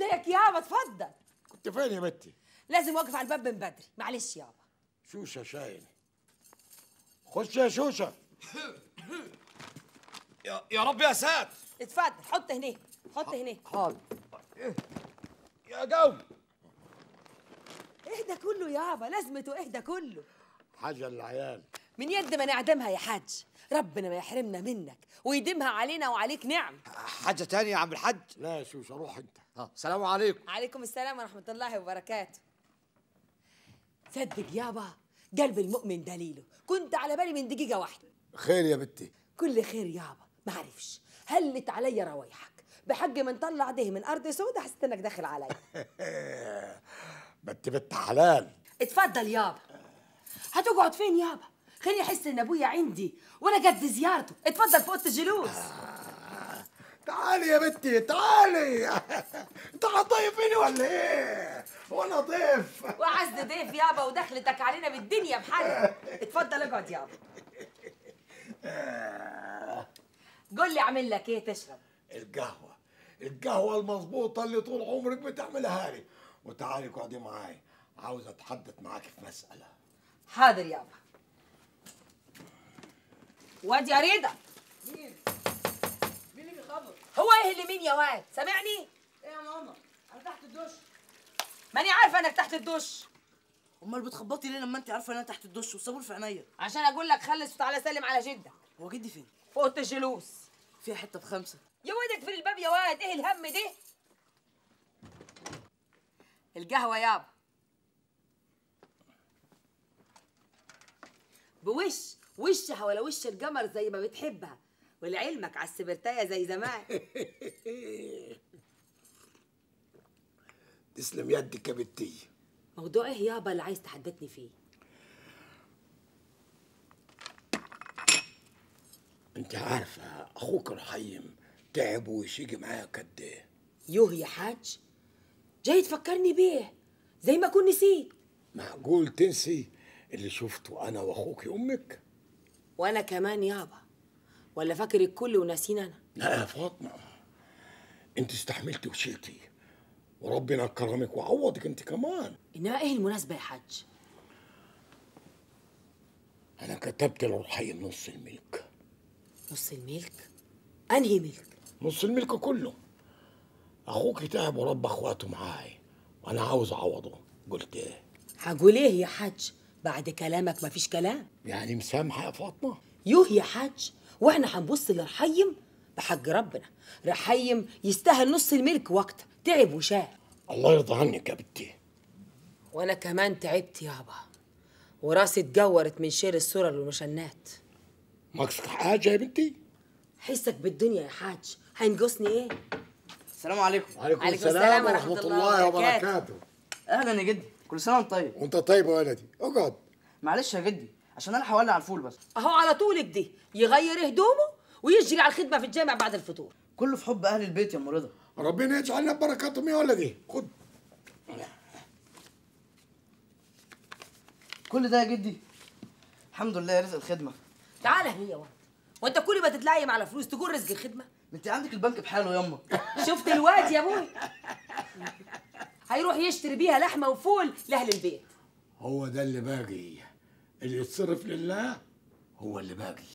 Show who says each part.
Speaker 1: ازيك يابا اتفضل
Speaker 2: كنت فين يا بنتي
Speaker 1: لازم واقف على الباب من بدري معلش يابا
Speaker 2: شوشة شاين خش يا شوشة
Speaker 3: يا, يا رب يا سات
Speaker 1: اتفضل حط هنا حط هنا
Speaker 2: حاضر
Speaker 3: يا قوم
Speaker 1: اهدى كله يابا لازمته اهدى كله
Speaker 2: حاجة للعيال
Speaker 1: من يد ما نعدمها يا حاج ربنا ما يحرمنا منك ويديمها علينا وعليك نعم
Speaker 3: حاجة تانية يا عم الحاج
Speaker 2: لا يا شوشة روح انت
Speaker 3: اه سلام عليكم
Speaker 1: عليكم السلام ورحمة الله وبركاته صدق يابا قلب المؤمن دليله كنت على بالي من دقيقة واحدة
Speaker 2: خير يا بنتي
Speaker 1: كل خير يابا معرفش هلت عليا روايحك بحق من طلع ده من أرض سودة حسيت إنك داخل عليا
Speaker 2: بنت بنت حلال
Speaker 1: اتفضل يابا هتقعد فين يابا خليني احس ان ابويا عندي وانا قد زيارته اتفضل في اوضه الجلوس
Speaker 2: تعالي يا بنتي تعالي انت هتضيفيني ولا ايه وانا ضيف
Speaker 1: وعز ضيف يابا ودخلتك علينا بالدنيا بحالها اتفضل اقعد يابا قول لي اعمل لك ايه تشرب
Speaker 2: القهوة القهوة المظبوطة اللي طول عمرك بتعملها لي وتعالي اقعدي معاي عاوز اتحدث معاك في مسألة
Speaker 1: حاضر يابا واد يا رضا
Speaker 4: مين؟ مين اللي بيخبط؟
Speaker 1: هو ايه اللي مين يا واد سامعني
Speaker 4: ايه يا ماما؟ انا تحت الدش
Speaker 1: ماني عارفه انك تحت الدش
Speaker 4: امال بتخبطي ليه لما انت عارفه ان انا تحت الدش والصابون في عينيا
Speaker 1: عشان اقول لك خلص وتعالى سلم على جدك
Speaker 4: هو جدي فين؟
Speaker 1: في اوضه الجلوس
Speaker 4: فيها حته بخمسه
Speaker 1: يا واد اقفل الباب يا واد ايه الهم ده القهوه يابا بوش وشها ولا وش القمر زي ما بتحبها ولعلمك على السبرتايه زي زمان
Speaker 2: تسلم يدك يا بنتي
Speaker 1: موضوع ايه يابا اللي عايز تحدثني فيه
Speaker 2: انت عارفة اخوك رحيم تعب ويشيجي معايا قد ايه
Speaker 1: يوه يا حاج جاي تفكرني بيه زي ما كنت نسيت
Speaker 2: معقول تنسي اللي شفته انا واخوك امك
Speaker 1: وانا كمان يابا ولا فاكر الكل وناسين انا
Speaker 2: لا يا فاطمة انت استحملتي وشلتي وربنا كرمك وعوضك انت كمان
Speaker 1: انما ايه المناسبه يا حاج
Speaker 2: انا كتبت لرحيم نص الملك
Speaker 1: نص الملك انهي ملك
Speaker 2: نص الملك كله اخوك تعب ورب اخواته معاي وانا عاوز اعوضه قلت ايه
Speaker 1: هقول ايه يا حاج بعد كلامك مفيش كلام
Speaker 2: يعني مسامحه يا فاطمه
Speaker 1: يوه يا حاج واحنا هنبص لرحيم بحق ربنا رحيم يستاهل نص الملك وقت تعب وشاف
Speaker 2: الله يرضى عنك يا بنتي
Speaker 1: وانا كمان تعبت يابا وراسي اتجورت من شيل السرر والمشنات
Speaker 2: ماكسك حاجه يا بنتي
Speaker 1: حسك بالدنيا يا حاج هينقصني ايه
Speaker 4: السلام عليكم
Speaker 2: وعليكم
Speaker 1: عليكم السلام ورحمة الله وبركاته.
Speaker 4: اهلا يا جدي كل سنه وانت طيب
Speaker 2: وانت طيب يا ولدي اقعد
Speaker 4: معلش يا جدي عشان انا هولع على الفول بس
Speaker 1: اهو على طولك دي يغير هدومه ويجري على الخدمه في الجامع بعد الفطور
Speaker 4: كله في حب اهل البيت يا ام رضا
Speaker 2: ربنا يجعلنا ببركاتهم يا ولدي خد
Speaker 4: كل ده يا جدي الحمد لله يا رزق الخدمه
Speaker 1: تعالى هنا يا ولد وانت كل ما تتلايم على فلوس تقول رزق الخدمه
Speaker 4: انت عندك البنك بحاله ياما
Speaker 1: شفت الواد يا ابوي هيروح يشتري بيها لحمه وفول لاهل البيت
Speaker 2: هو ده اللي باقي اللي يتصرف لله هو اللي باقي